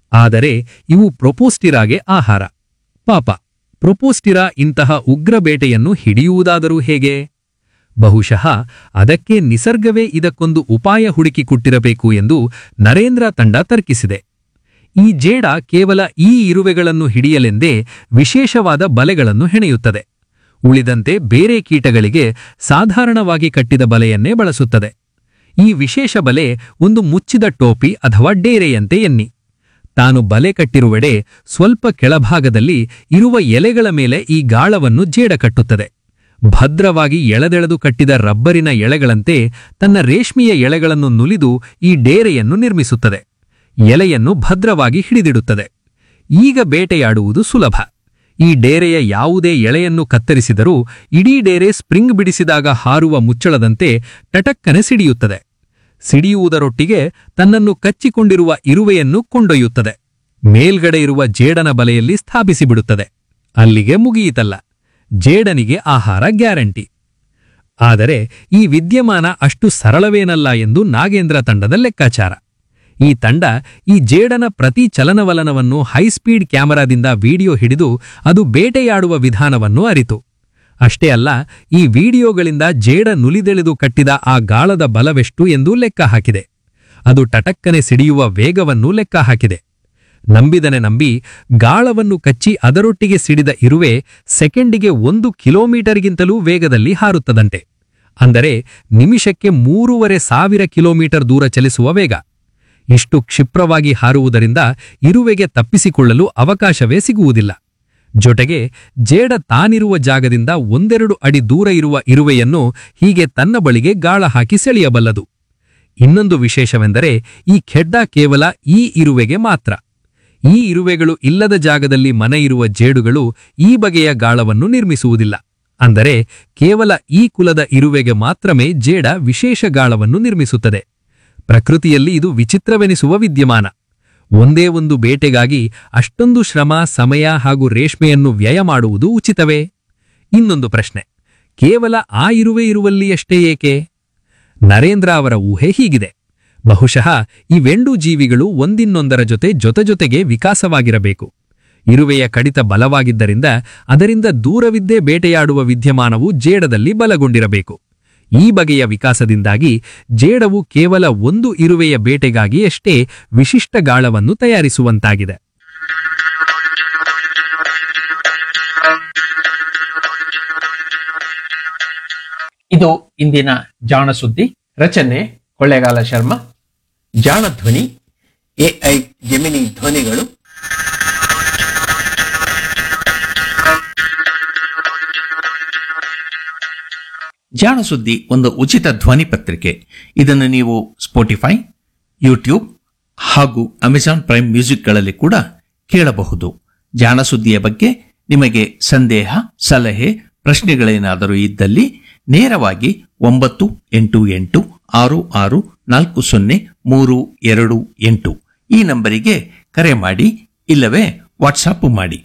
ಆದರೆ ಇವು ಪ್ರೊಪೋಸ್ಟಿರಾಗೆ ಆಹಾರ ಪಾಪ ಪ್ರೊಪೋಸ್ಟಿರಾ ಇಂತಹ ಉಗ್ರ ಬೇಟೆಯನ್ನು ಹಿಡಿಯುವುದಾದರೂ ಹೇಗೆ ಬಹುಶಃ ಅದಕ್ಕೆ ನಿಸರ್ಗವೇ ಇದಕ್ಕೊಂದು ಉಪಾಯ ಹುಡುಕಿಕೊಟ್ಟಿರಬೇಕು ಎಂದು ನರೇಂದ್ರ ತಂಡ ತರ್ಕಿಸಿದೆ ಈ ಜೇಡ ಕೇವಲ ಈ ಇರುವೆಗಳನ್ನು ಹಿಡಿಯಲೆಂದೇ ವಿಶೇಷವಾದ ಬಲೆಗಳನ್ನು ಹೆಣೆಯುತ್ತದೆ ಉಳಿದಂತೆ ಬೇರೆ ಕೀಟಗಳಿಗೆ ಸಾಧಾರಣವಾಗಿ ಕಟ್ಟಿದ ಬಲೆಯನ್ನೇ ಬಳಸುತ್ತದೆ ಈ ವಿಶೇಷ ಬಲೆ ಒಂದು ಮುಚ್ಚಿದ ಟೋಪಿ ಅಥವಾ ಡೇರೆಯಂತೆ ಎನ್ನಿ ತಾನು ಬಲೆ ಕಟ್ಟಿರುವೆಡೆ ಸ್ವಲ್ಪ ಕೆಳಭಾಗದಲ್ಲಿ ಇರುವ ಎಲೆಗಳ ಮೇಲೆ ಈ ಗಾಳವನ್ನು ಜೇಡ ಕಟ್ಟುತ್ತದೆ ಭದ್ರವಾಗಿ ಎಳೆದೆಳೆದು ಕಟ್ಟಿದ ರಬ್ಬರಿನ ಎಳೆಗಳಂತೆ ತನ್ನ ರೇಷ್ಮೆಯ ಎಳೆಗಳನ್ನು ನುಲಿದು ಈ ಡೇರೆಯನ್ನು ನಿರ್ಮಿಸುತ್ತದೆ ಎಲೆಯನ್ನು ಭದ್ರವಾಗಿ ಹಿಡಿದಿಡುತ್ತದೆ ಈಗ ಬೇಟೆಯಾಡುವುದು ಸುಲಭ ಈ ಡೇರೆಯ ಯಾವುದೇ ಎಳೆಯನ್ನು ಕತ್ತರಿಸಿದರೂ ಇಡೀ ಡೇರೆ ಸ್ಪ್ರಿಂಗ್ ಬಿಡಿಸಿದಾಗ ಹಾರುವ ಮುಚ್ಚಳದಂತೆ ಟಟಕ್ಕನೆ ಸಿಡಿಯುತ್ತದೆ ಸಿಡಿಯುವುದರೊಟ್ಟಿಗೆ ತನ್ನನ್ನು ಕಚ್ಚಿಕೊಂಡಿರುವ ಇರುವೆಯನ್ನು ಕೊಂಡೊಯ್ಯುತ್ತದೆ ಮೇಲ್ಗಡೆ ಇರುವ ಜೇಡನ ಬಲೆಯಲ್ಲಿ ಸ್ಥಾಪಿಸಿಬಿಡುತ್ತದೆ ಅಲ್ಲಿಗೆ ಮುಗಿಯಿತಲ್ಲ ಜೇಡನಿಗೆ ಆಹಾರ ಗ್ಯಾರಂಟಿ ಆದರೆ ಈ ವಿದ್ಯಮಾನ ಅಷ್ಟು ಸರಳವೇನಲ್ಲ ಎಂದು ನಾಗೇಂದ್ರ ತಂಡದ ಲೆಕ್ಕಾಚಾರ ಈ ತಂಡ ಈ ಜೇಡನ ಪ್ರತಿ ಚಲನವಲನವನ್ನು ಹೈಸ್ಪೀಡ್ ಕ್ಯಾಮೆರಾದಿಂದ ವಿಡಿಯೋ ಹಿಡಿದು ಅದು ಬೇಟೆಯಾಡುವ ವಿಧಾನವನ್ನು ಅರಿತು ಅಷ್ಟೇ ಅಲ್ಲ ಈ ವಿಡಿಯೋಗಳಿಂದ ಜೇಡ ನುಲಿದೆಳೆದು ಕಟ್ಟಿದ ಆ ಗಾಳದ ಬಲವೆಷ್ಟು ಎಂದು ಲೆಕ್ಕ ಹಾಕಿದೆ ಅದು ಟಟಕ್ಕನೆ ಸಿಡಿಯುವ ವೇಗವನ್ನು ಲೆಕ್ಕ ಹಾಕಿದೆ ನಂಬಿದನೆ ನಂಬಿ ಗಾಳವನ್ನು ಕಚ್ಚಿ ಅದರೊಟ್ಟಿಗೆ ಸಿಡಿದ ಇರುವೆ ಸೆಕೆಂಡಿಗೆ ಒಂದು ಕಿಲೋಮೀಟರ್ಗಿಂತಲೂ ವೇಗದಲ್ಲಿ ಹಾರುತ್ತದಂತೆ ಅಂದರೆ ನಿಮಿಷಕ್ಕೆ ಮೂರುವರೆ ಸಾವಿರ ಕಿಲೋಮೀಟರ್ ದೂರ ಚಲಿಸುವ ವೇಗ ಇಷ್ಟು ಕ್ಷಿಪ್ರವಾಗಿ ಹಾರುವುದರಿಂದ ಇರುವೆಗೆ ತಪ್ಪಿಸಿಕೊಳ್ಳಲು ಅವಕಾಶವೇ ಸಿಗುವುದಿಲ್ಲ ಜೊತೆಗೆ ಜೇಡ ತಾನಿರುವ ಜಾಗದಿಂದ ಒಂದೆರಡು ಅಡಿ ದೂರ ಇರುವ ಇರುವೆಯನ್ನು ಹೀಗೆ ತನ್ನ ಬಳಿಗೆ ಗಾಳ ಹಾಕಿ ಸೆಳೆಯಬಲ್ಲದು ಇನ್ನೊಂದು ವಿಶೇಷವೆಂದರೆ ಈ ಖೆಡ್ಡ ಕೇವಲ ಈ ಇರುವೆಗೆ ಮಾತ್ರ ಈ ಇರುವೆಗಳು ಇಲ್ಲದ ಜಾಗದಲ್ಲಿ ಮನೆ ಇರುವ ಜೇಡುಗಳು ಈ ಬಗೆಯ ಗಾಳವನ್ನು ನಿರ್ಮಿಸುವುದಿಲ್ಲ ಅಂದರೆ ಕೇವಲ ಈ ಕುಲದ ಇರುವೆಗೆ ಮಾತ್ರಮೇ ಜೇಡ ವಿಶೇಷ ಗಾಳವನ್ನು ನಿರ್ಮಿಸುತ್ತದೆ ಪ್ರಕೃತಿಯಲ್ಲಿ ಇದು ವಿಚಿತ್ರವೆನಿಸುವ ವಿದ್ಯಮಾನ ಒಂದೇ ಒಂದು ಬೇಟೆಗಾಗಿ ಅಷ್ಟೊಂದು ಶ್ರಮ ಸಮಯ ಹಾಗೂ ರೇಷ್ಮೆಯನ್ನು ವ್ಯಯ ಮಾಡುವುದು ಉಚಿತವೇ ಇನ್ನೊಂದು ಪ್ರಶ್ನೆ ಕೇವಲ ಆ ಇರುವೆ ಇರುವಲ್ಲಿಯಷ್ಟೇ ಏಕೆ ನರೇಂದ್ರ ಅವರ ಊಹೆ ಹೀಗಿದೆ ಬಹುಶಃ ಇವೆಂಡು ಜೀವಿಗಳು ಒಂದಿನ್ನೊಂದರ ಜೊತೆ ಜೊತೆಜೊತೆಗೆ ವಿಕಾಸವಾಗಿರಬೇಕು ಇರುವೆಯ ಕಡಿತ ಬಲವಾಗಿದ್ದರಿಂದ ಅದರಿಂದ ದೂರವಿದ್ದೇ ಬೇಟೆಯಾಡುವ ವಿದ್ಯಮಾನವು ಜೇಡದಲ್ಲಿ ಬಲಗೊಂಡಿರಬೇಕು ಈ ಬಗೆಯ ವಿಕಾಸದಿಂದಾಗಿ ಜೇಡವು ಕೇವಲ ಒಂದು ಇರುವೆಯ ಬೇಟೆಗಾಗಿ ಅಷ್ಟೇ ವಿಶಿಷ್ಟ ಗಾಳವನ್ನು ತಯಾರಿಸುವಂತಾಗಿದೆ ಇದು ಇಂದಿನ ಜಾಣ ಸುದ್ದಿ ರಚನೆ ಕೊಳ್ಳೇಗಾಲ ಶರ್ಮಾ ಜಾಣ ಧ್ವನಿ ಎಐ ಜೆಮಿನಿ ಧ್ವನಿಗಳು ಜಾಣ ಸುದ್ದಿ ಒಂದು ಉಚಿತ ಧ್ವನಿ ಪತ್ರಿಕೆ ಇದನ್ನು ನೀವು ಸ್ಪೋಟಿಫೈ ಯೂಟ್ಯೂಬ್ ಹಾಗೂ ಅಮೆಜಾನ್ ಪ್ರೈಮ್ ಮ್ಯೂಸಿಕ್ಗಳಲ್ಲಿ ಕೂಡ ಕೇಳಬಹುದು ಜಾಣ ಸುದ್ದಿಯ ಬಗ್ಗೆ ನಿಮಗೆ ಸಂದೇಹ ಸಲಹೆ ಪ್ರಶ್ನೆಗಳೇನಾದರೂ ಇದ್ದಲ್ಲಿ ನೇರವಾಗಿ ಒಂಬತ್ತು ಎಂಟು ಎಂಟು ಆರು ಆರು ನಾಲ್ಕು ಸೊನ್ನೆ ಮೂರು ಎರಡು ಎಂಟು ಈ ನಂಬರಿಗೆ ಕರೆ ಮಾಡಿ ಇಲ್ಲವೇ ವಾಟ್ಸಾಪ್ ಮಾಡಿ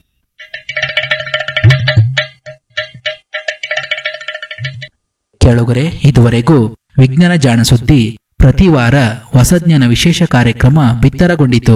ಕೆಳಗರೆ ಇದುವರೆಗೂ ವಿಜ್ಞಾನ ಜಾಣ ಸುದ್ದಿ ಪ್ರತಿ ವಾರ ಹೊಸಜ್ಞಾನ ವಿಶೇಷ ಕಾರ್ಯಕ್ರಮ ಬಿತ್ತರಗೊಂಡಿತು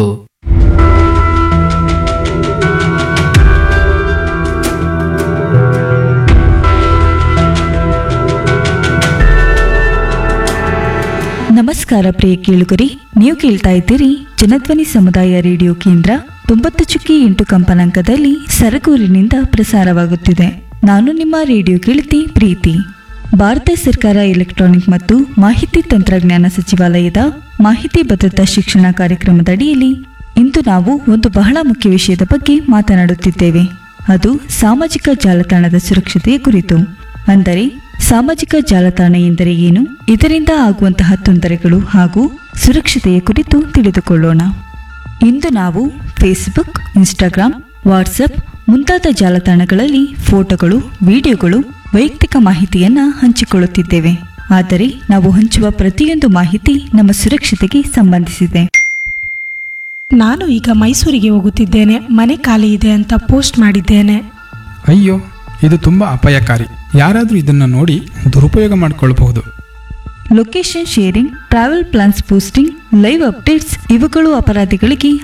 ನಮಸ್ಕಾರ ಪ್ರಿಯ ಕೇಳುಗರಿ ನೀವು ಕೇಳ್ತಾ ಇದ್ದೀರಿ ಜನಧ್ವನಿ ಸಮುದಾಯ ರೇಡಿಯೋ ಕೇಂದ್ರ ತೊಂಬತ್ತು ಚುಕ್ಕಿ ಎಂಟು ಕಂಪನಾಂಕದಲ್ಲಿ ಸರಗೂರಿನಿಂದ ಪ್ರಸಾರವಾಗುತ್ತಿದೆ ನಾನು ನಿಮ್ಮ ರೇಡಿಯೋ ಕೇಳಿತಿ ಪ್ರೀತಿ ಭಾರತ ಸರ್ಕಾರ ಎಲೆಕ್ಟ್ರಾನಿಕ್ ಮತ್ತು ಮಾಹಿತಿ ತಂತ್ರಜ್ಞಾನ ಸಚಿವಾಲಯದ ಮಾಹಿತಿ ಭದ್ರತಾ ಶಿಕ್ಷಣ ಕಾರ್ಯಕ್ರಮದ ಅಡಿಯಲ್ಲಿ ಇಂದು ನಾವು ಒಂದು ಬಹಳ ಮುಖ್ಯ ವಿಷಯದ ಬಗ್ಗೆ ಮಾತನಾಡುತ್ತಿದ್ದೇವೆ ಅದು ಸಾಮಾಜಿಕ ಜಾಲತಾಣದ ಸುರಕ್ಷತೆಯ ಕುರಿತು ಅಂದರೆ ಸಾಮಾಜಿಕ ಜಾಲತಾಣ ಎಂದರೆ ಏನು ಇದರಿಂದ ಆಗುವಂತಹ ತೊಂದರೆಗಳು ಹಾಗೂ ಸುರಕ್ಷತೆಯ ಕುರಿತು ತಿಳಿದುಕೊಳ್ಳೋಣ ಇಂದು ನಾವು ಫೇಸ್ಬುಕ್ ಇನ್ಸ್ಟಾಗ್ರಾಂ ವಾಟ್ಸಪ್ ಮುಂತಾದ ಜಾಲತಾಣಗಳಲ್ಲಿ ಫೋಟೋಗಳು ವಿಡಿಯೋಗಳು ವೈಯಕ್ತಿಕ ಮಾಹಿತಿಯನ್ನ ಹಂಚಿಕೊಳ್ಳುತ್ತಿದ್ದೇವೆ ಆದರೆ ನಾವು ಹಂಚುವ ಪ್ರತಿಯೊಂದು ಮಾಹಿತಿ ನಮ್ಮ ಸುರಕ್ಷತೆಗೆ ಸಂಬಂಧಿಸಿದೆ ನಾನು ಈಗ ಮೈಸೂರಿಗೆ ಹೋಗುತ್ತಿದ್ದೇನೆ ಮನೆ ಖಾಲಿ ಇದೆ ಅಂತ ಪೋಸ್ಟ್ ಮಾಡಿದ್ದೇನೆ ಅಯ್ಯೋ ಇದು ತುಂಬ ಅಪಾಯಕಾರಿ ಯಾರಾದರೂ ಇದನ್ನು ನೋಡಿ ದುರುಪಯೋಗ ಮಾಡಿಕೊಳ್ಳಬಹುದು location sharing travel plans posting live updates ಇವುಗಳು ಅಪರಾಧಿಗಳಿಗೆ